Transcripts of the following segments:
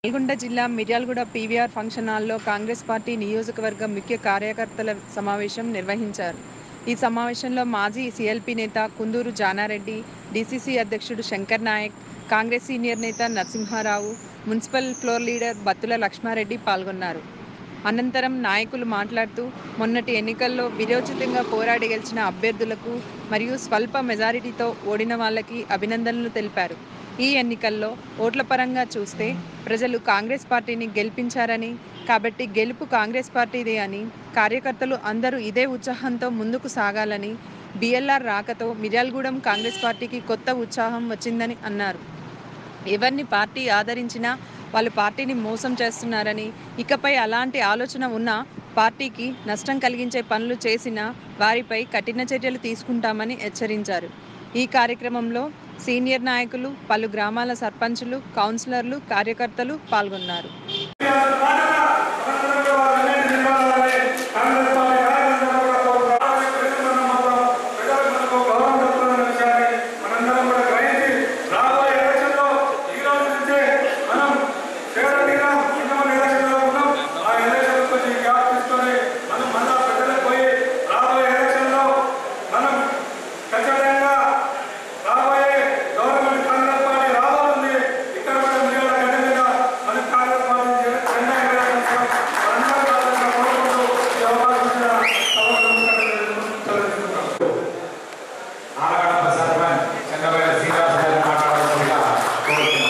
నల్గొండ జిల్లా Miryalaguda PVR function హాల్లో Congress party నియోజకవర్గ ముఖ్య కార్యకర్తల సమావేశం నిర్వహించారు ఈ సమావేశంలో మాజీ సీఎల్పీ నేత కుందూరు జానారెడ్డి డీసీసీ అధ్యక్షుడు శంకర్ నాయక్ కాంగ్రెస్ సీనియర్ నేత Narasimharao municipal floor leader Battula Lakshmareddy పాల్గొన్నారు అనంతరం నాయకులు మాట్లాడుతూ మొన్నటి ఎన్నికల్లో విరోచితంగా పోరాడి గెలిచిన అభ్యర్థులకు మరియు స్వల్ప మెజారిటీతో ఓడిన వాళ్ళకి అభినందనలు తెలిపారు ఈ ఎన్నికల్లో ఓట్ల పరంగా చూస్తే ప్రజలు కాంగ్రెస్ పార్టీని గెలిపించారని కాబట్టి గెలుపు కాంగ్రెస్ పార్టీదే అని కార్యకర్తలు అందరూ ఇదే ఉత్సాహంతో ముందుకు సాగాలని బిఎల్ఆర్ రాకతో మిర్యాలగూడెం కాంగ్రెస్ పార్టీకి కొత్త ఉత్సాహం వచ్చిందని అన్నారు ఎవరిని పార్టీ ఆదరించినా వాళ్ళు పార్టీని మోసం చేస్తున్నారని ఇకపై అలాంటి ఆలోచన ఉన్నా పార్టీకి నష్టం కలిగించే పనులు చేసినా వారిపై కఠిన చర్యలు తీసుకుంటామని హెచ్చరించారు ఈ కార్యక్రమంలో సీనియర్ నాయకులు పలు గ్రామాల సర్పంచులు కౌన్సిలర్లు కార్యకర్తలు పాల్గొన్నారు ఖచ్చితంగా రాబోయే గవర్నమెంట్ కాంగ్రెస్ పార్టీ రాబోతుంది ఇక్కడ కూడా మీరు ఖచ్చితంగా మన కాంగ్రెస్ పార్టీ జెండా ఎగరేయాలని మనందరం కావాలని కోరుకుంటూ ఈ అవకాశం ఇచ్చిన సభకు తెలుసుకుంటాం ఆలగడప సర్పంచ్ చంద్రబాబు శ్రీనివాస్ గారు మాట్లాడాల్సిందిగా కోరుతున్నాను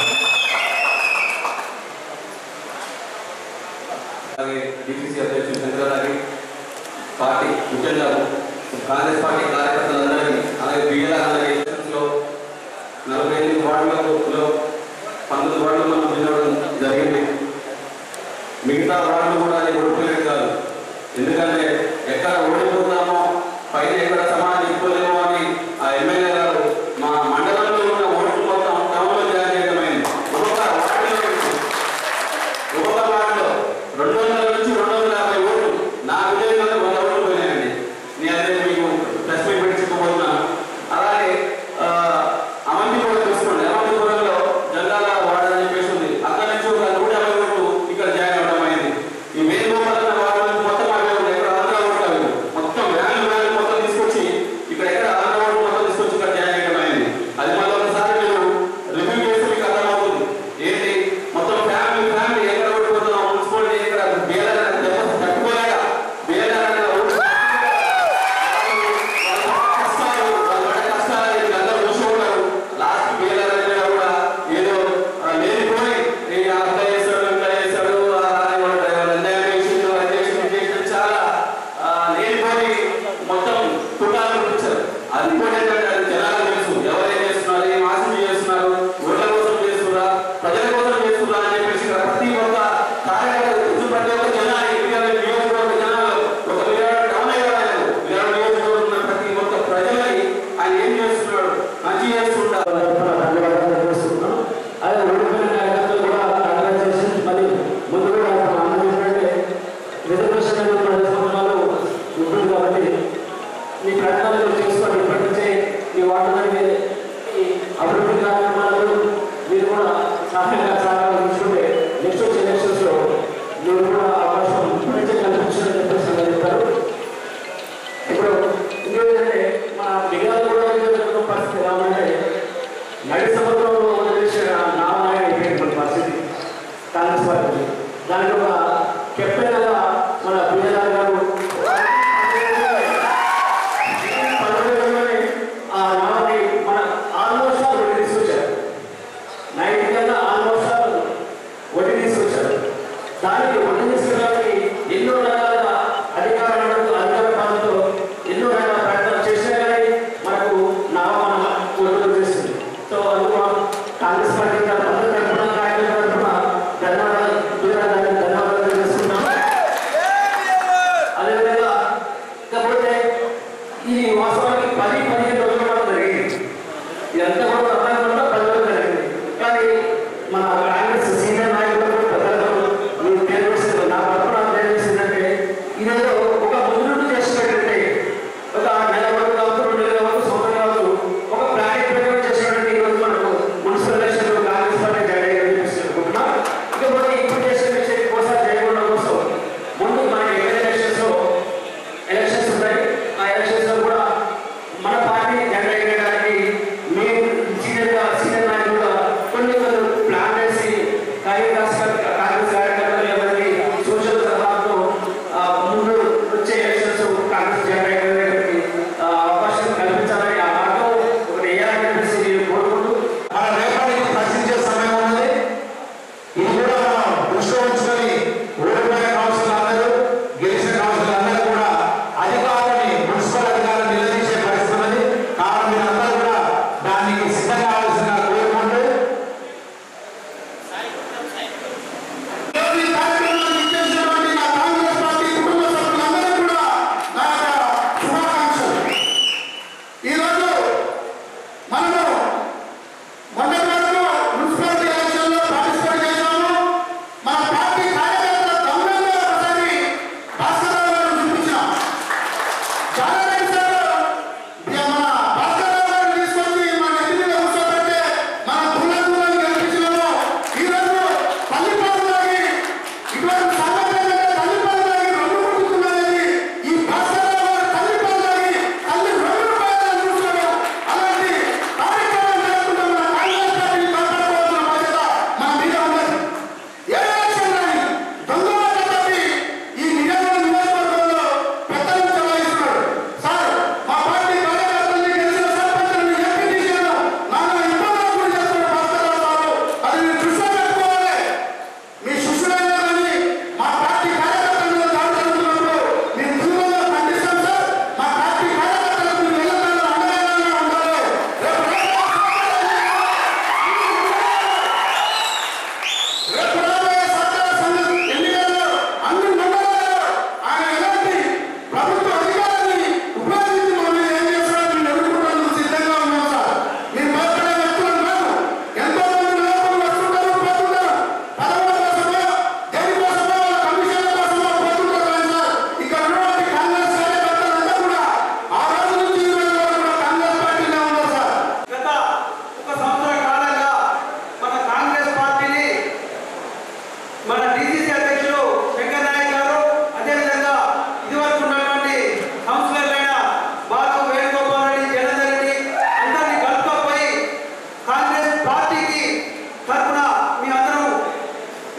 అలాగే డిసిసి అధ్యక్షుడు చంద్రబాబు పార్టీ ముఖ్యంగా కాంగ్రెస్ పార్టీ కార్యకర్తలందరికీ అలాగే బిఎల్ఆర్ అలాగే ఎలక్షన్స్లో నలభై ఎనిమిది వార్డులలో పంతొమ్మిది వార్డులు మనం గెలవడం జరిగింది మిగతా వార్డులు కూడా అది ఓడిపోయేది కాదు ఎందుకంటే ఎక్కడ ఓడిపోతామో పైన ఎక్కడ సమాధి ఇవ్వలేమో అని ఆ ఎమ్మెల్యే గారు మా మండలంలో ఉన్న ఓట్లు మొత్తం టౌన్లో జారీ చేయడమైంది ఒక్కొక్క వార్డులో నుంచి ఒక్కొక్క వార్డులో రెండు వందల నుంచి రెండు వందల యాభై ఓట్లు నా విజయంలో వంద ఓట్లు పోయినాయండి నేను అదే మీకు ప్రెస్ మీట్ పెట్టి చెప్పబోతున్నాను అలాగే ఆ, అవంతిపురం తీసుకోండి అవంతిపురంలో జంగాల వార్డు అని చెప్పేసి ఉంది అక్కడ నుంచి ఒక నూట యాభై ఓట్లు ఇక్కడ జాయిన్ అవ్వడం అయింది ఈ వేణుగోపాల వార్డు నుంచి మొత్తం యాభై ఓట్లు ఇక్కడ ఆంధ్ర ఓట్లు అవి మొత్తం వ్యాన్లు వ్యాన్లు మొత్తం తీసుకొచ్చి ఇక్కడ ఎక్కడ ఆంధ్ర ఓట్లు మొత్తం తీసుకొచ్చి ఇక్కడ జాయిన్ చేయడం అయింది అది మళ్ళీ ఒకసారి మీరు రివ్యూ చేస్తే మీకు అర్థమవుతుంది ఏంటి మొత్తం ఫ్యామిలీ ఫ్యామిలీ ఎక్కడ ఓడిపోతున్నాం మున్సిపాలిటీ ఎక్కడ బేలర్ దెబ్బ తట్టుకోలేక బేలర్ అనే ఓటు కష్టాలు వాళ్ళ పడే కష్టాలు వీళ్ళు అందరూ చూసి ఉంటారు లాస్ట్ బేలర్ అనేది కూడా ఏదో ఆ, లేనిపోయి ఈ అట్లా చేస్తాడు ఇట్లా చేస్తాడు ఆ, అని కూడా డ్రైవర్ అన్యాయం చేసిండు అది చేసిండు ఇది చేసిండు చాలా ఆ, లేనిపోయి మొత్తం కుటుంబాలు పిలిచారు అది కూడా ఏంటంటే అది జనాలకు తెలుసు ఎవరు ఏం చేస్తున్నారు ఏం ఆశలు చేస్తున్నారు ఓట్ల కోసం చేస్తున్నారా ప్రజల కోసం చేస్తున్నారా అని చెప్పేసి ఇక్కడ ప్రతి ఒక్క కార్యకర్త ప్రతి ప్రతి ఒక్క జనాలు మిర్యాల నియోజకవర్గ జనాలు ఒక మిర్యాల టౌన్ అయ్యారు మిర్యాల నియోజకవర్గం ఉన్న ప్రతి ఒక్క ప్రజలకి ఆయన ఏం చేస్తున్నాడు మంచి చేస్తుంటారు ధన్యవాదాలు తెలుస్తున్నాం అదే ఓడిపోయిన కార్యకర్తలు కూడా కంగ్రాచులేషన్ మరి ముందు కూడా అన్న చెప్పినట్టే రిజర్వేషన్ అనేది పది సంవత్సరాలు ఉంటుంది కాబట్టి మీ ప్రయత్నాలు చేసుకోండి ఇప్పటి నుంచే ఈ వార్డులకి ఈ అభివృద్ధి కార్యక్రమాలు మీరు కూడా సహాయంగా సహాయంగా తీసుకుంటే నెక్స్ట్ వచ్చే ఎలక్షన్స్ లో మీరు కూడా అవకాశం ఇప్పటి నుంచే కల్పించాలని చెప్పేసి అన్న చెప్పారు ఇప్పుడు ఇంకేంటంటే మన మిగతా కూడా జరుగుతున్న పరిస్థితి ఎలా ఉందంటే నడి సముద్రంలో వదిలేసిన నామాయ అయిపోయింది పరిస్థితి కాంగ్రెస్ పార్టీ దానికి ఒక కెప్టెన్ గా మన బిఎల్ఆర్ గారు పదవిలోనే ఆ నామని మన ఆల్మోస్ట్ ఆల్ ఒకటి తీసుకొచ్చారు నైట్ కన్నా ఆల్మోస్ట్ ఆల్ ఒకటి తీసుకొచ్చారు దానికి వంట తీసుకురావడానికి ఎన్నో రకాల అధికారులకు అధికార పాలనతో ఎన్నో రకాల ప్రయత్నాలు చేసినా కానీ మనకు నామం ఒట్టుకు చేస్తుంది సో అందుకు మనం కాంగ్రెస్ పార్టీ తరఫున తరఫున నాయకుల తరఫున ధన్యవాదాలు ధన్యవాదాలు ధన్యవాదాలు చేసుకుంటాం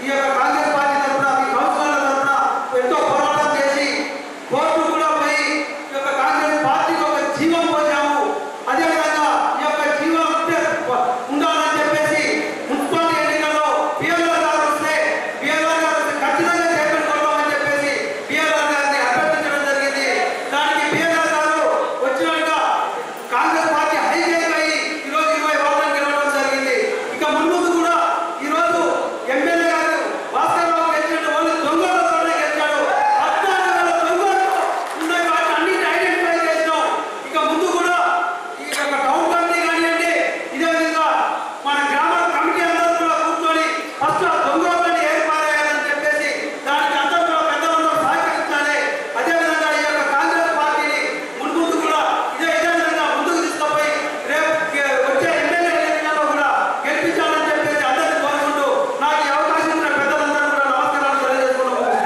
ఈ యొక్క కాంగ్రెస్ పార్టీ తరఫున మీ కౌన్సిలర్ల తరఫున ఎంతో పోరాటం చేసి కోర్టు కూడా పోయి ఈ యొక్క కాంగ్రెస్ పార్టీకి ఒక జీవం పోసాము అదేవిధంగా ఈ యొక్క జీవం ఉంటే ఉండాలని చెప్పేసి మున్సిపాలిటీ ఎన్నికల్లో పిఎల్ఆర్ గారు వస్తే పిఎల్ఆర్ గారు వస్తే ఖచ్చితంగా చేపట్టుకోవాలని చెప్పేసి పిఎల్ఆర్ గారిని అభ్యర్థించడం జరిగింది దానికి పిఎల్ఆర్ గారు వచ్చినాక కాంగ్రెస్ పార్టీ హైజైక్ అయ్యి ఈరోజు ఇరవై వారాలు గెలవడం జరిగింది ఇక ముందు కూడా ఈరోజు ఎమ్మెల్యే గారు భాస్కర్ రావు గెలిచినట్టు వాళ్ళు దొంగలతోనే గెలిచాడు పద్నాలుగు వేల దొంగలు ఉన్నాయి వాటిని అన్నింటినీ ఐడెంటిఫై చేసినాం ఇక ముందు కూడా ఈ యొక్క టౌన్ కమిటీ కానివ్వండి ఇదే విధంగా మన గ్రామ కమిటీ అందరూ కూడా కూర్చొని ఫస్ట్ ఆ దొంగలని ఏర్పారేయాలని చెప్పేసి దానికి అందరూ కూడా పెద్దలందరూ సహకరించాలి అదేవిధంగా ఈ యొక్క కాంగ్రెస్ పార్టీని ముందు కూడా ఇదే ఇదే విధంగా ముందుకు తీసుకుపోయి రేపు గే- వచ్చే ఎమ్మెల్యే ఎన్నికల్లో కూడా గెలిపించాలని చెప్పేసి అందరినీ కోరుకుంటూ నాకు ఈ అవకాశం ఇచ్చిన పెద్దలందరూ కూడా నమస్కారాలు తెలియజేసుకుంటూ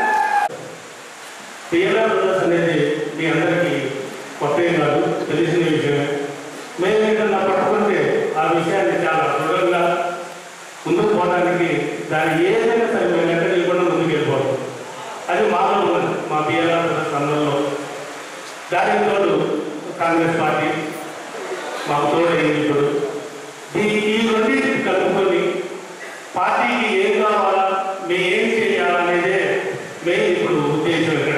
పిఎల్ఆర్ బ్రదర్స్ అనేది మీ అందరికీ కొత్త ఏం కాదు తెలిసిన విషయమే మేము ఏదన్నా పట్టుకుంటే ఆ విషయాన్ని చాలా దృఢంగా ముందుకు పోవడానికి దాన్ని ఏదైనా సరే మేము వెంట నిలబడి ముందుకు వెళ్ళిపోతాం అది మాలో ఉన్నది మా పిఎల్ఆర్ బ్రదర్స్ అందరిలో దానికి తోడు కాంగ్రెస్ పార్టీ మాకు తోడైంది ఇప్పుడు ఈ ఈ రెండింటిని కలుపుకొని పార్టీకి ఏం కావాలా మేము ఏం చేయాలనేదే మెయిన్ ఇప్పుడు ఉద్దేశం ఇక్కడ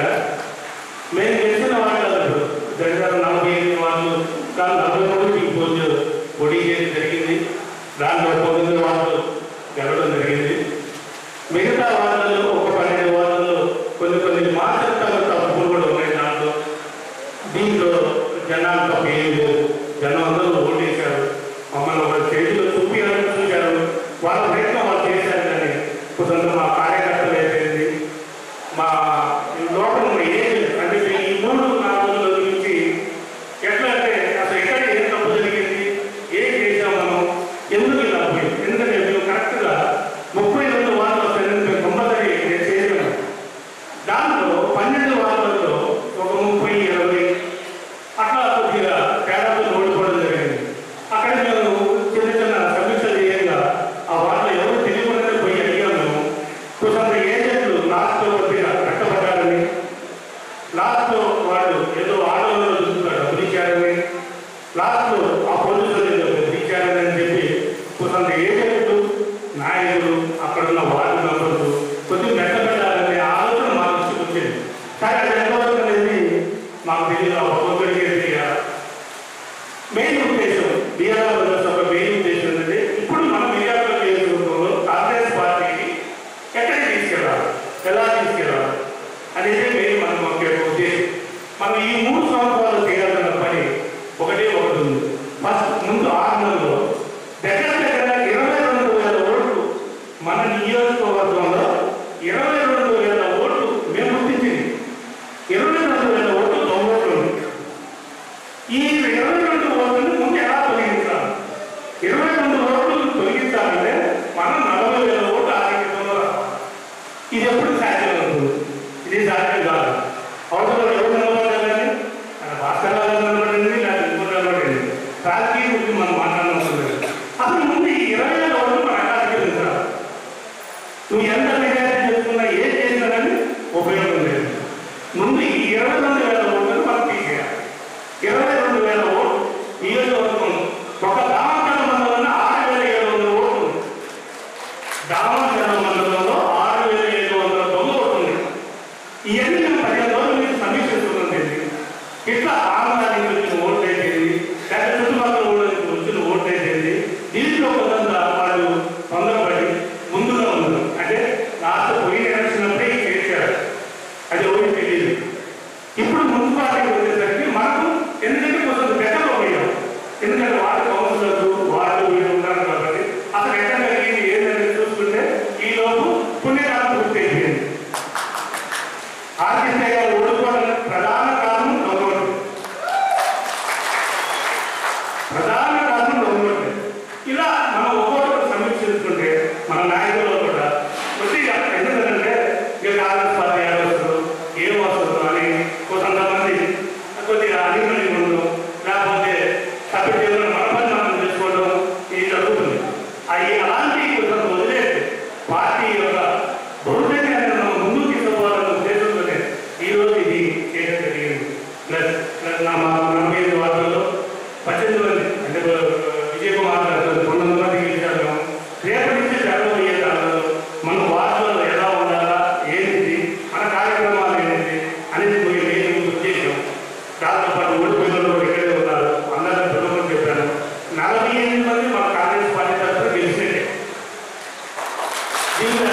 మేము గెలిచిన వాళ్ళు దగ్గర నలభై ఎనిమిది వాళ్ళు కానీ నలభై మూడుకి పోటీ పోటీ చేయడం జరిగింది దాంట్లో తొమ్మిది వాళ్ళు గెలవడం జరిగింది మిగతా వాళ్ళలో ఒక పన్నెండు వాళ్ళలో కొన్ని కొన్ని మాత్రం తప్పులు కూడా ఉన్నాయి దాంట్లో దీంట్లో జనాలు తప్ప ఏం లేదు జనం అందరూ ఓటేశారు మమ్మల్ని ఒక చేతిలో చూపించాలని చూశారు వాళ్ళ ప్రయత్నం వాళ్ళు చేశారు కానీ కొంత మా కార్యకర్తలు అయిపోయింది మా లోపల ఉన్న ఏది అంటే ఈ మూడు నాలుగు రోజుల నుంచి ఎట్లా అంటే అసలు ఎక్కడ ఏం తప్పు జరిగింది ఏం చేసాం మనం ఎందుకు ఇలా పోయింది ఎందుకంటే మేము కరెక్ట్గా ముప్పై రెండు వారాలు వస్తాయని మేము కంపల్సరీ నేను చేసాను దాంట్లో పన్నెండు వారాలలో ఒక ముప్పై ఇరవై అట్లా కొద్దిగా తేడాతో ఓడిపోవడం జరిగింది అక్కడ మేము చిన్న చిన్న సమీక్ష చేయంగా ఆ వాటిలో ఎవరు తెలియకుండా పోయి అడిగాము కొంత ఏజెంట్లు లాస్ట్లో కొద్దిగా కట్టబడ్డారని లాస్ట్లో వాళ్ళు ఏదో ఆటోలో చూస్తున్నారు డబ్బులు ఇచ్చారని లాస్ట్లో ఆ పోలీసులు ఏదో ఇచ్చారని అని చెప్పి కొంత ఏజెంట్లు నాయకులు అక్కడ ఉన్న వార్డు మెంబర్లు కొద్దిగా మెట్టబెట్టాలనే ఆలోచన మా దృష్టికి వచ్చింది కానీ అది ఎంతవరకు అనేది మాకు తెలియదు ఆ ఒక్కొక్కరికి తెలియాలి మెయిన్ ఉద్దేశం బీఆర్ ఒక మెయిన్ ఉద్దేశం ఏంటంటే ఇప్పుడు మనం బీఆర్ నియోజకవర్గంలో కాంగ్రెస్ పార్టీకి ఎక్కడికి తీసుకెళ్ళాలి ఎలా తీసుకెళ్ళాలి అనేది మెయిన్ మనం ఒక ఉద్దేశం మనం ఈ మూడు సంవత్సరాలు చేయాలన్న పని ఒకటే ఒకటి ఉంది ఫస్ట్ ముందు ఆరు నెలల్లో దగ్గర దగ్గర ఇరవై రెండు వేల ఓట్లు మన నియోజకవర్గంలో ఇరవై రెండు వేల ఓట్లు మేము గుర్తించింది ఇరవై రెండు వేల ఓట్లు దొంగ ఓట్లు ఉన్నాయి. ఈ ఇరవై రెండు ఓట్లను ముందు ఎలా తొలగించాలి ఇరవై రెండు ఓట్లు తొలగించాలంటే మనం నలభై వేల ఓట్లు ఆధిక్యంలో రావాలి ఇది ఎప్పుడు సాధ్యం అవుతుంది ఇది సాధ్యం కాదు అవసరం ఎవరు నిలబడాలని మన భాస్కర్ రావు గారు నిలబడింది లేదా ఇంకో నిలబడింది రాజకీయ గురించి మనం మాట్లాడడం లేదు అసలు ముందు ఈ ఇరవై వేల ఓట్లు మన ఆధిక్యం నువ్వు ఎంత మెజారిటీ చేసుకున్నా ఏం చేసినా కానీ ఉపయోగం లేదు ముందు ఈ ఇరవై రెండు వేల ఓట్లను మనం తీసేయాలి ఇరవై రెండు వేల ఓట్లు నియోజకవర్గం ఒక దామచల మండలంలో ఆరు వేల ఏడు వందల ఓట్లు దామచల మండలంలో ఆరు వేల ఏడు వందల దొంగ ఓట్లు ఉన్నాయి. ఇవన్నీ మేము పదిహేను రోజులు మీకు సమీక్షిస్తున్నాం తెలియదు ఇట్లా ఆంధ్ర నుంచి వచ్చిన ఓట్లు అయిపోయింది లేదా చుట్టుపక్కల ఊళ్ళ నుంచి వచ్చిన ఓట్లు అయిపోయింది దీంట్లో కొంత వాళ్ళు తొందరపడి ముందుగా ఉన్నారు అంటే లాస్ట్ పోయిన ఎలక్షన్ అప్పుడే ఇది చేశారు అది ఎవరికి తెలియదు ఇప్పుడు మున్సిపాలిటీకి వచ్చేసరికి మనకు ఎందుకంటే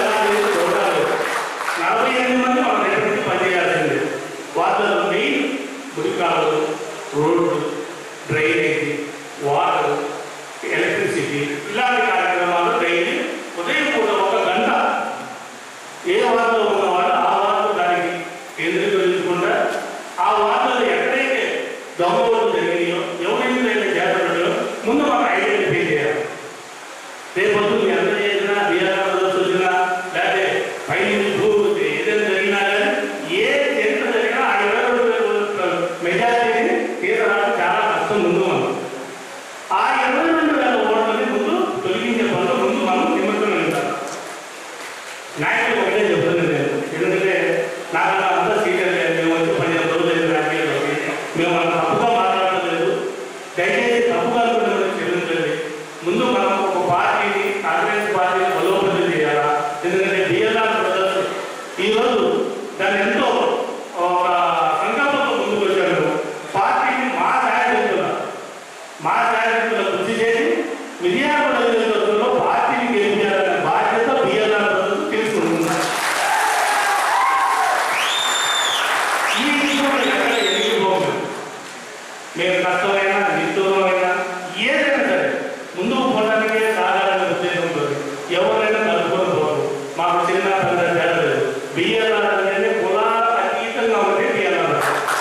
ఎలా లేదు చూడాలి నలభై ఎనిమిది మంది మన దగ్గర నుంచి పనిచేయాల్సిందే వాళ్ళలో మెయిన్ మురికాలు రోడ్లు డ్రైనేజీ వాటర్ ఎలక్ట్రిసిటీ ఇలాంటి కార్యక్రమాలు డైలీ ఉదయం పూట ఒక గంట ఏ వార్డులో ఉన్నవాడు ఆ వార్డు దానికి కేంద్రీకరించకుండా ఆ వార్డులో ఎక్కడైతే దొంగలు జరిగినాయో ఎవరైతే జాగ్రత్తలో ముందు మనం ఐడెంటిఫై చేయాలి రేపొద్దు మీ ఎంత చేసినా బీఆర్ఆర్లో చూసినా లేకపోతే పైన భూమి ఏదైనా జరిగినా కానీ ఏ చరిత్ర జరిగినా ఆ ఇరవై రెండు వేల మెజార్టీని తీరడానికి చాలా కష్టం ముందు మనం ఆ ఇరవై రెండు వేల ఓట్లని ముందు తొలగించే పనులు ముందు మనం నిమగ్నం ఉంటాం నాయకులు ఒకటే చెప్తున్నాను నేను ఎందుకంటే నాకు అంతా సీనియర్ లేదు మేము వచ్చి పదిహేను రోజులు అయింది రాజకీయాల్లోకి మేము అంత తప్పుగా మాట్లాడడం లేదు దయచేసి తప్పుగా అనుకునే క్షమించండి ముందు మనం ఒక పార్టీని కాంగ్రెస్ పార్టీని బలోపేతం చేయాలా ఎందుకంటే బిఎల్ఆర్ బ్రదర్స్ ఈరోజు దాన్ని ఎంతో ఒక సంకల్పంతో ముందుకు వచ్చారు పార్టీని మా సాయశక్తుల మా సాయశక్తుల కృషి చేసి మిర్యాల నియోజకవర్గంలో పార్టీని గెలిపించాలనే బాధ్యత బిఎల్ఆర్ బ్రదర్స్ తీసుకుంటున్నారు ఈ విషయంలో ఎక్కడ ఎదిగిపోతుంది మేము కష్టమైనా నిష్ఠూరమైనా ఏదైనా సరే ముందుకు పోవడానికే సాధారణ ఉద్దేశం ఉంటుంది ఎవరైనా కలుపుకొని పోరు మాకు చిన్న పెద్ద తేడా లేదు బిఎల్ఆర్ అనేది కులాల అతీతంగా ఉంటే బిఎల్ఆర్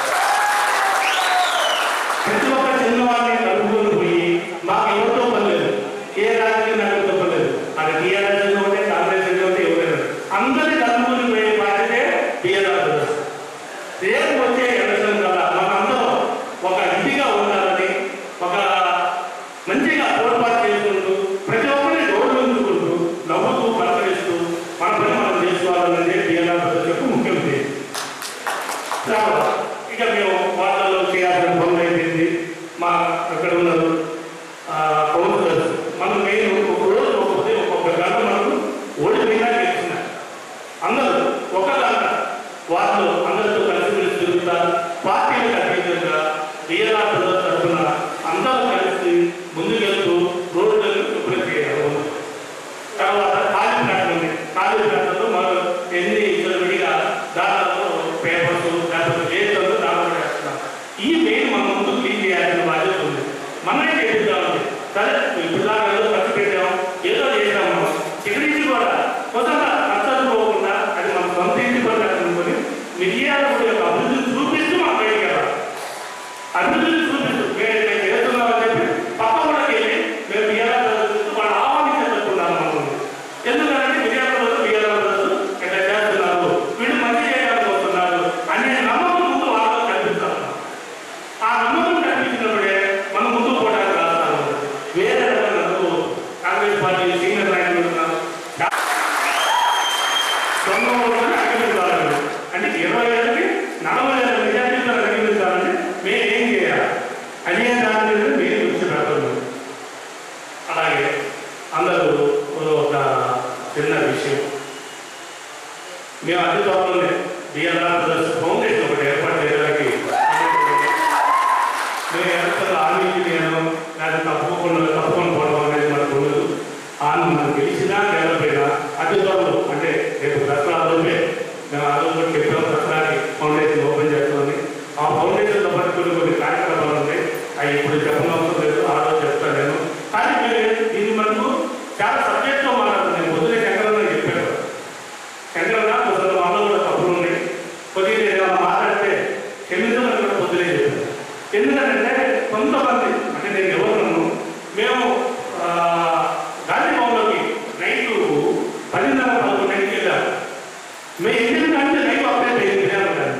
ప్రతి ఒక్క చిన్నవాడిని కలుపుకొని పోయి మాకు ఎవరితో పని లేదు ఏ రాజకీయ నాయకులతో పని లేదు అది టీఆర్ఎస్ ఉంటే కాంగ్రెస్ ఉంటే ఎవరైనా అందరినీ కలుపుకొని పోయే బాధ్యతే బిఎల్ఆర్ రేపు వచ్చే ఎలక్షన్ కల్లా మనందరం ఒక ఇదిగా ఉండాలని ఒక మంచిగా తోడ్పాటు చేసుకుంటూ ప్రతి ఒక్కరిని రోడ్లు ఉంచుకుంటూ నవ్వుతూ పలకరిస్తూ మన పని మనం చేసుకోవాలన్నది టీఆర్ఆర్ ప్రజలకు ముఖ్య ఉద్దేశం తర్వాత ఇక మేము వార్తల్లో చేయాల్సిన పనులు అయిపోయింది మా అక్కడ ఉన్నారు కౌన్సిలర్స్ మనం మెయిన్ ఒక రోజు ఒక ఉదయం ఒక్కొక్క గంట మనకు ఓడిపోయినా గెలిచిన అందరూ ఒక గంట వాళ్ళు అందరితో కలిసి మెలిసి తిరుగుతారు పార్టీలకు అతీతంగా బిఎల్ఆర్ ప్రజల తరఫున అందరూ కలిసి ముందుకెళ్తూ రోడ్లను శుభ్రం చేయాలి తర్వాత ఖాళీ ప్లాట్లు ఉంది ఖాళీ ప్లాట్లలో మనం ఎన్ని ఇద్దరు విడిగా దాంట్లో పేపర్స్ లేకపోతే ఏదో దాంట్లో వేస్తున్నాం ఈ మెయిన్ మనం ముందు క్లీన్ చేయాల్సిన బాధ్యత ఉంది మనమే చేపిద్దామండి సరే పిల్లలు ఏదో ఖర్చు పెట్టాం ఏదో చేసాం మనం ఇక్కడి నుంచి కూడా కొత్తగా ఖర్చు పోకుండా అది మన సొంత ఇంటి పని అనుకుని మిర్యాల యొక్క అభివృద్ధిని చూపిస్తూ మనం బయటికి వెళ్ళాలి అభివృద్ధిని చూపిస్తూ మేము ఇక్కడ చేస్తున్నామని చెప్పి పక్క కూడా వెళ్ళి మేము బియ్యాల వాళ్ళు ఆహ్వానించబడుతున్నాము మనం ఎందుకంటే బియ్యాల బియ్యాల ఇక్కడ చేస్తున్నారు వీళ్ళు మంచి చేయడానికి వస్తున్నారు అనే నమ్మకం ముందు వాళ్ళలో కల్పిస్తాం ఆ నమ్మకం కల్పించినప్పుడే మనం ముందు పోవడానికి రాస్తాము వేరే రకమైన అనుభవం కాంగ్రెస్ పార్టీ సీనియర్ నాయకులు ఉన్నారు దొంగ ఓట్లను అగ్గిపించాలని అంటే ఇరవై ఏళ్ళకి నలభై ఏళ్ళ మెజార్టీతో అగ్గిపించాలంటే మేము ఏం చేయాలి అనే దాని మీద మీరు దృష్టి పెడుతున్నాం అలాగే అందరూ ఒక చిన్న విషయం మేము అతి త్వరలోనే బిఎల్ఆర్ బ్రదర్స్ ఫౌండేషన్ ఒకటి ఏర్పాటు చేయడానికి మేము ఎలక్షన్ హామీ నేను నాకు తప్పకుండా తప్పకుండా పోవడం అనేది మనకు ఉండదు ఆన్ మనం గెలిచినా గెలపోయినా అతి త్వరలో అంటే రేపు దసరా రోజే మేము ఆ రోజు కూడా చెప్పాం దసరాకి ఫౌండేషన్ ఓపెన్ చేస్తామని ఆ ఫౌండేషన్తో పాటు కొన్ని కొన్ని కార్యక్రమాలు ఉన్నాయి అవి ఇప్పుడు చెప్పనవసరం లేదు ఆ రోజు చెప్తాను నేను కానీ మీరు ఇది మనకు చాలా సబ్జెక్ట్తో మాట్లాడుతుంది నేను పొద్దునే శంకరన్న చెప్పాను శంకరన్న అసలు మాలో కూడా తప్పులు ఉన్నాయి కొద్దిగా ఏదైనా మాట్లాడితే క్షమించమని కూడా పొద్దునే చెప్పాను ఎందుకంటే కొంతమంది అంటే నేను ఎవరు మేము ఆ, గాంధీ భవన్లోకి నైట్ పదిన్నర పదకొండుకి వెళ్ళాము మేము ఎనిమిది గంటల నైట్ అప్పుడే మేము ఉంటాను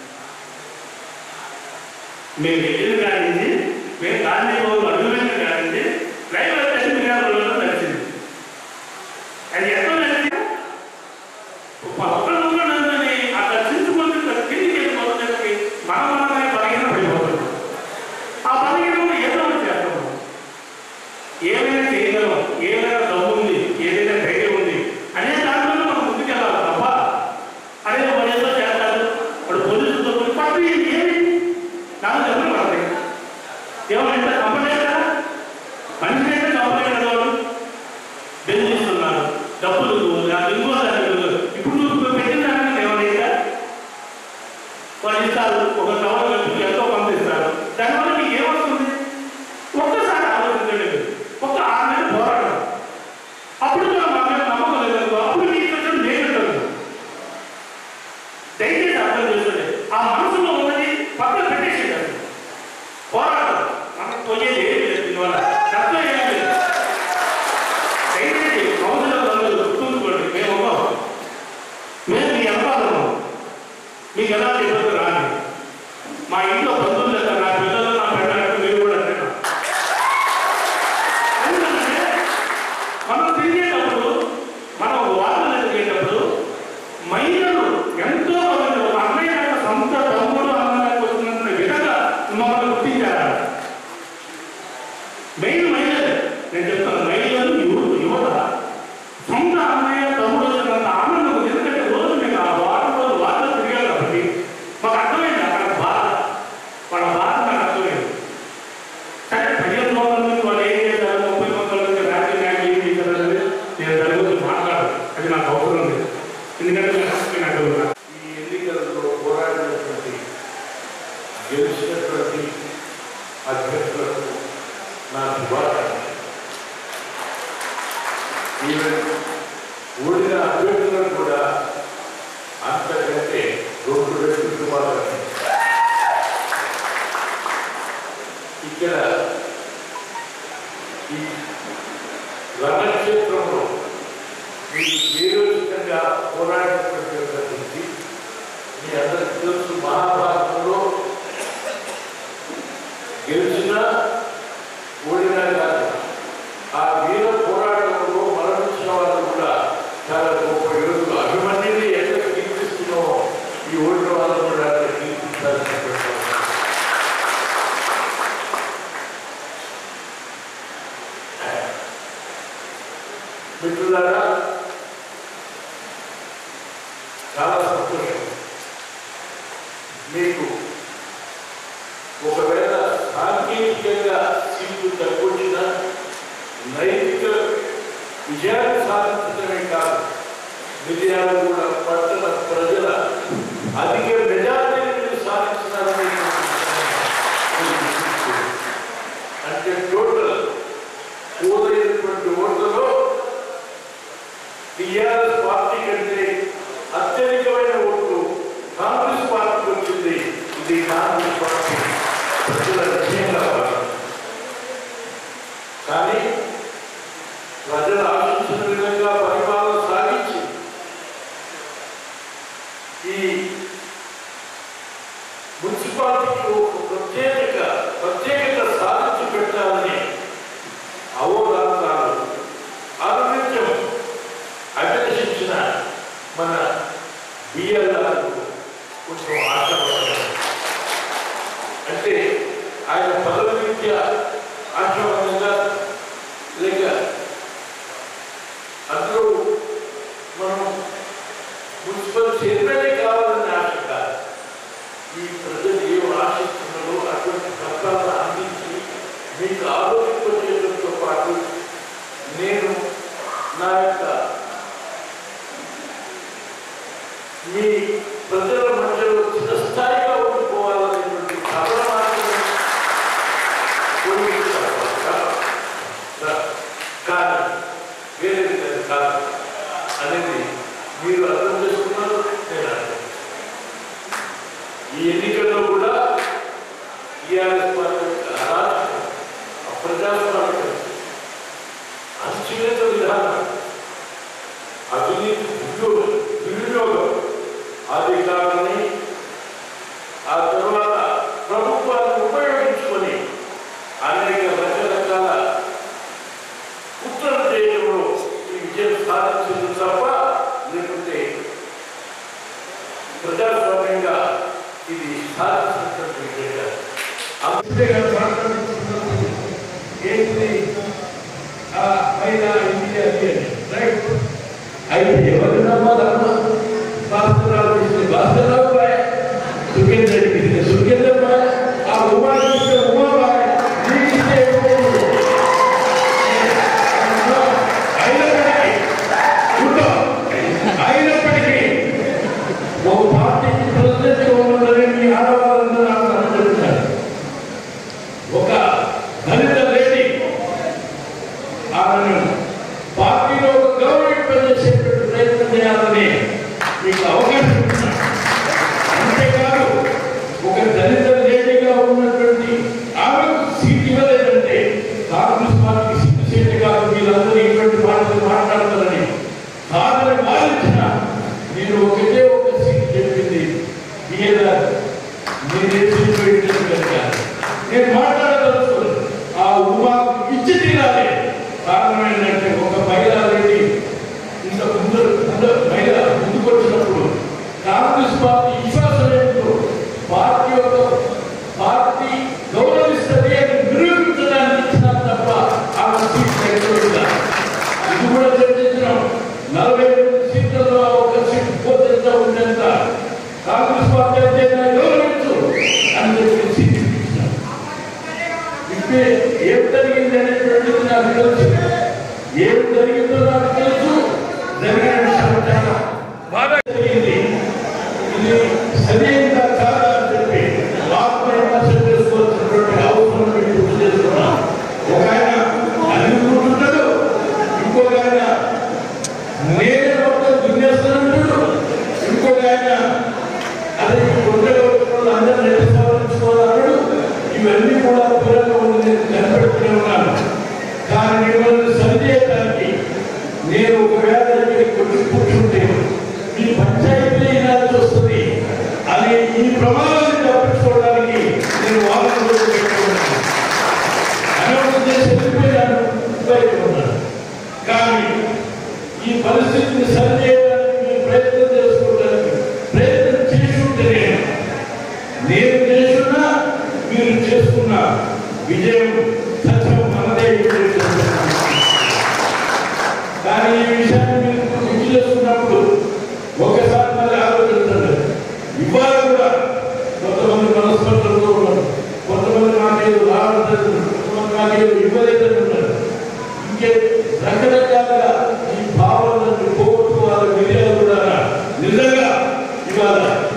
మేము వెళ్ళిన కాడి నుంచి మేము గాంధీ భవన్ అడుగుపెట్టిన కాడి నుంచి లైవ్ వచ్చేసి మిర్యాలలో నడిచింది అది ఎక్కడ నడిచింది పక్కన ఉన్నదని ఆ దర్శించుకుంటే కిందికి వెళ్ళిపోతుంది మన మనమే బలహీన పడిపోతుంది ఆ బలహీనంలో ఏదో ఒకటి చేస్తాం మనం. ఏమైనా చేయగలం ఏమైనా డబ్బు ఉంది ఏదైనా ధైర్యం ఉంది అనే దాంట్లో మనం ముందుకెళ్ళాలి తప్ప అదే వాడు ఏదో చేస్తాడు వాడు పోలీసులతో పోయి పట్టు ఏమి నాకు డబ్బులు పడతాయి ఏమంటే కంపెనీ మనిషి అయితే కంపెనీ వాడు బెదిరిస్తున్నారు డబ్బులు నాకు ఇంకో దాన్ని మా ఇంట్లో బంధువులు లెక్క నా పిల్లలు నా పెళ్ళాడు మీరు కూడా అంతేనా ఎందుకంటే మనం తిరిగేటప్పుడు మనం వార్తలు ఎదిగేటప్పుడు మహిళలు ఎంతో మంది ఒక అన్నయ్య యొక్క సొంత తమ్ముడు అన్నయ్య వచ్చినంత విధంగా మమ్మల్ని గుర్తించారు మెయిన్ మహిళలు నేను చెప్తాను మహిళలు యువత యువత సొంత అన్నయ్య తమ్ముడు వచ్చినంత ఆనందం ఉంది. ఎందుకంటే రోజు మేము ఆ వారం రోజు వార్తలు తిరిగారు కాబట్టి మాకు అర్థమైంది అక్కడ బాధ వాళ్ళ బాధ నాకు అర్థమైంది సరే పదిహేను వందల మంది వాళ్ళు ఏం చేశారు ముప్పై వందల మంది రాజకీయ నాయకులు ఏం చేశారు అనేది నేను దాని గురించి మాట్లాడాలి అది నాకు అవసరం లేదు ఎందుకంటే నేను హక్కు నాకు ఉన్నా ఈ ఎన్నికలలో పోరాడినటువంటి గెలిచినటువంటి అభ్యర్థులకు నా శుభాకాంక్షలు ఈవెన్ ఓడిన అభ్యర్థులకు కూడా అంతకంటే రెండు రెట్లు శుభాకాంక్షలు ఇక్కడ ఈ రణక్షేత్రంలో మీరు వీరోచితంగా పోరాడినటువంటి ఒక వ్యక్తి మీ అందరికీ తెలుసు మహాభారతంలో గెలిచిన ఓడినా కాదు ఆ వీర పోరాటంలో మరణించిన వాళ్ళు కూడా చాలా గొప్ప యోధులు అభిమన్యుని ఎట్లా కీర్తిస్తున్నామో ఈ ఓడిన వాళ్ళు కూడా అట్లా కీర్తించాల్సినటువంటి అవసరం. మిత్రులారా చాలా సంతోషం మీకు ఒకవేళ సాంకేతికంగా సీట్లు తక్కువచ్చిన నైతిక విజయాన్ని సాధించడమే కాదు విజయాలు కూడా పట్టణ ప్రజల అధిక మెజారిటీని సాధించినారని అంటే టోటల్ పోలైనటువంటి ఓట్లలో టిఆర్ఎస్ పార్టీ కంటే అత్యధికమైన ఓట్లు కాంగ్రెస్ పార్టీకి వచ్చింది ఇది కాంగ్రెస్ పార్టీ ప్రజల విజయంగా భావించారు. కానీ ప్రజలు ఆశించిన విధంగా పరిపాలన సాగించి ఈ మున్సిపాలిటీకి ఒక ప్రత్యేక ప్రత్యేకత సాధించి పెట్టాలని అవగాహన అనునిత్యం అభిలషించిన మన బిఎల్ఆర్ కొంచెం ఆశాపడ్డారు అంటే ఆయన పదవి రీత్యా ఆశాపడంగా లేక అందులో మనం మున్సిపల్ చైర్మన్ కావాలని ఆశ కాదు ఈ ప్రజలు ఏం ఆశిస్తున్నారో అటువంటి పత్రాలను అందించి మీకు ఆలోచింపజేయడంతో పాటు నేను నా యొక్క మీ ప్రజల మధ్యలో చిరస్థాయిగా ఉండిపోవాలనేటువంటి కథ మాత్రమే కానీ వేరే విధంగా కాదు అనేది మీరు అర్థం చేసుకున్నారు నేను అర్థం ఈ ఎన్నికల్లో కూడా టీఆర్ఎస్ పార్టీ యొక్క అరాచకం అప్రజాస్వామికం అణచివేత విధానం అవినీతి దుర్యోగం దుర్వినియోగం అధికారాన్ని ఆ తర్వాత ప్రభుత్వాన్ని ఉపయోగించుకొని అనేక రకరకాల కుట్రలు చేయడంలో ఈ విజయం సాధించింది తప్ప లేకుంటే ప్రజాస్వామ్యంగా ఇది సాధించినటువంటి విజయం కాదు. అంతేగాని మాట్లాడుతున్నప్పుడు ఏంటి ఆ పైన ఇది అది అని రైట్ అయితే ఎవరు నమ్మాలమ్మా భాస్కరరావు ఇస్తే భాస్కరరావు బాయ్ సుఖేంద్ర రెడ్డికి ఇస్తే సుఖేంద్ర బాయ్ ఆ ఉమా ఇస్తే ఉమా బాయ్ నీకు ఇస్తే ఎవరు? అయినప్పటికీ చూడు, అయినప్పటికీ ఒక పార్టీకి ప్రెసిడెంట్ ఉన్నదని మీ ఆడవాళ్ళందరూ నాకు అనుకుంటున్నారు ఒక దళిత లేడీ ఆమెను పార్టీలో ఒక గౌరవింపజేసేటువంటి ప్రయత్నం చేయాలని మీకు అవకాశం ఇస్తున్నాను అంతేకాదు ఒక దళిత లేడీగా ఉన్నటువంటి ఆమెకు సీట్ ఇవ్వలేదంటే కాంగ్రెస్ పార్టీ సీటు సీటు కాదు వీళ్ళందరూ ఇటువంటి మాటలు మాట్లాడతారని కాదని వాదించిన నేను ఒకటే ఒక సీట్ చెప్పింది మీద నేనే సీటు గౌరవించా ఉండేంత కాంగ్రెస్ పార్టీ అయితే నేను గౌరవించు అని చెప్పేసి ఇప్పించాను. ఇప్పే ఏం జరిగింది అనేటువంటిది నాకు తెలుసు ఏం జరిగిందో నాకు తెలుసు జరిగిన విషయం చాలా బాగా జరిగింది ఇది సరైనదా కాదా అని చెప్పి ఆత్మవిమర్శ చేసుకోవాల్సినటువంటి అవసరం మీకు గుర్తు చేస్తున్నా ఒక ఆయన అనుకుంటున్నాడు ఇంకొక ఆయన నేను మొత్తం దున్నేస్తున్నాడు ఇంకొక ఆయన అదే ఈ గుండెలో ఉన్న అందరినీ ఎట్లా సవరించుకోవాలన్నాడు ఇవన్నీ కూడా దూరంగా ఉండి నేను కనిపెడుతూనే ఉన్నాను కానీ మిమ్మల్ని సరిచేయడానికి నేను ఒకవేళ ఇక్కడికి వచ్చి కూర్చుంటే మీ పంచాయతీ ఇలాంటి వస్తుంది అని ఈ ప్రమాదాన్ని తప్పించుకోవడానికి నేను వాదన పెట్టుకున్నాను అనవసరం చేసి వెళ్ళిపోయాను బయట ఉన్నాను కానీ ఈ పరిస్థితిని సరిచేయడానికి మీరు ప్రయత్నం చేసుకోవడానికి ప్రయత్నం చేసుకుంటే నేను చేస్తున్నా మీరు చేసుకున్న విజయం సత్యం మనదే ఇప్పుడు చేస్తున్నాను. కానీ ఈ విషయాన్ని మీరు గుర్తు చేసుకున్నప్పుడు ఒకసారి మళ్ళీ ఆలోచించండి ఇవాళ కూడా కొంతమంది మనస్పర్ధలతో ఉన్నారు కొంతమంది నాకేదో రావడం జరుగుతుంది కొంతమంది నాకేదో ఇవ్వలేదని ఉన్నారు ఇంకే రకరకాలుగా ఈ భావనలను పోగొట్టుకోవాలి విజయాలు కూడా నిజంగా ఇవాళ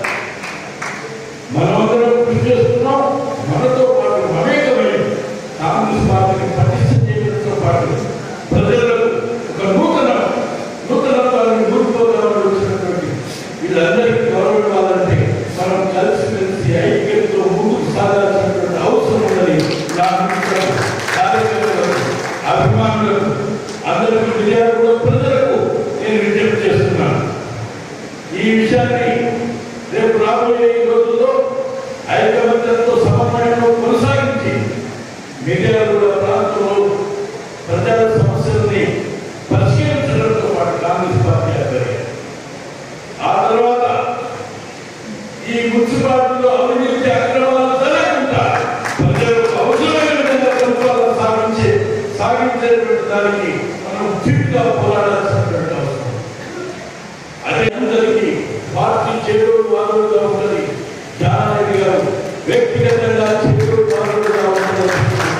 మనమందరం కృషి చేస్తున్నాం మనతో పాటు మమేకమై కాంగ్రెస్ పార్టీని పటిష్టం చేయడంతో పాటు ప్రజలకు ఒక నూతన నూతనత్వాన్ని నూరుకోవాలని వచ్చినటువంటి వీళ్ళందరికీ గౌరవం ఇవ్వాలంటే మనం కలిసిమెలిసి ఐక్యంతో ముందుకు సాగాల్సినటువంటి అవసరం ఉన్నది నా మిత్రులకు, కార్యకర్తలకు అభిమానులకు అందరికీ విజయాలు కూడా ప్రజలకు నేను విజ్ఞప్తి చేస్తున్నాను ఈ విషయాన్ని రేపు రాబోయే ఈ రోజుల్లో ఐకమత్యంతో సమన్వయంలో కొనసాగించి మిర్యాలగూడ ప్రాంతంలో ప్రజల సమస్యల్ని పరిష్కరించడంతో పాటు కాంగ్రెస్ పార్టీ ఆధ్వర్యం ఆ తర్వాత ఈ మున్సిపాలిటీలో అవినీతి అక్రమాలు జరగకుండా ప్రజలకు అవసరమైన విధంగా పరిపాలన సాగించే సాగించేటువంటి దానికి మనం ఫిట్గా పోరాడాల్సినటువంటి అవసరం అదే అందరికీ పార్టీ చేరువు వారుగా ఉన్నది జానారెడ్డి గారు వ్యక్తిగతంగా చేరువు వారుగా ఉన్నది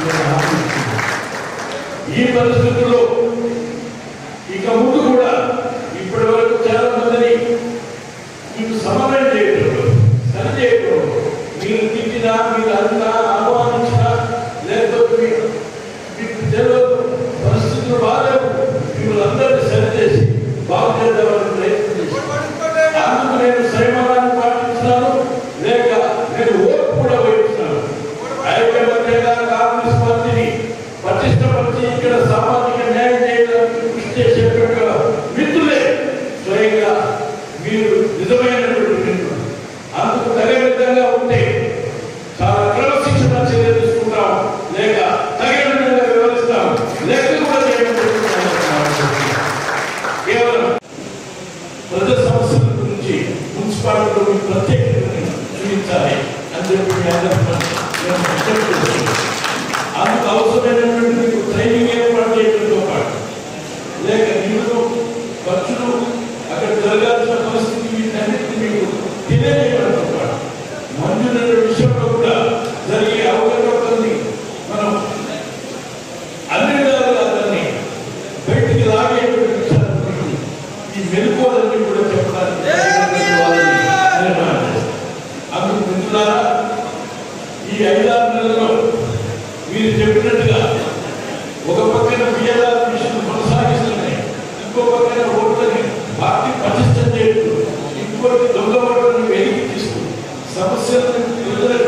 ఈ పరిస్థితుల్లో ఇక ముందు కూడా ఇప్పటి వరకు చాలా మందిని మీకు సమన్వయం చేయటం సరి చేయటం మీరు తిట్టినా మీరు అంతా ఆహ్వానించినా లేకపోతే మీరు మీకు తెలియదు పరిస్థితులు బాగాలేవు మిమ్మల్ని అందరినీ సరిచేసి బాగు చేద్దామని ప్రయత్నం చేశాను. అందుకు నేను సంయమనాన్ని పాటించినాను లేక నేను ఓటు కూడా వహించినాను ఐక్యమత్యంగా కాంగ్రెస్ పార్టీని పటిష్టపరిచి ఇక్కడ సామాజిక న్యాయం చేయడానికి కృషి చేసేటట్టుగా మిత్రులే స్వయంగా మీరు నిజమైనటువంటి మిత్రులు అందుకు తగిన విధంగా ఉంటే చాలా క్రమశిక్షణ చర్య తీసుకుంటాం లేక తగిన విధంగా వివరిస్తాం లెక్క కూడా చేయడం కేవలం ప్రజా సమస్యల గురించి మున్సిపాలిటీలో మీ ప్రత్యేకతని చూపించాలి అని చెప్పి మీ అందరికీ నేను విజ్ఞప్తి చేస్తున్నాను. అందుకు అవసరమైనటువంటి మీకు ట్రైనింగ్ ఏర్పాటు చేయడంతో పాటు లేక నిధులు ఖర్చులు అక్కడ జరగాల్సిన పరిస్థితి వీటన్నిటిని మీకు తెలియజేయడంతో పాటు మంజూరైన విషయంలో కూడా జరిగే అవకాశాన్ని మనం అన్ని విధాలుగా దాన్ని బయటికి లాగేటువంటి విషయాలు మీకు ఈ మెలుకోవాలని కూడా చెప్పడానికి వాళ్ళని నిర్మాణం చేస్తాం. అందుకు మిత్రులారా ఈ ఐదారు నెలల్లో మీరు చెప్పినట్టుగా ఒక పక్కన బిఎల్ఆర్ మిషన్ కొనసాగిస్తున్నాయి ఇంకో పక్కన ఓట్లని పార్టీ పటిష్టం చేస్తూ ఇంకోటి దొంగ ఓట్లను వెలికి తీస్తూ సమస్యలను ప్రజలకు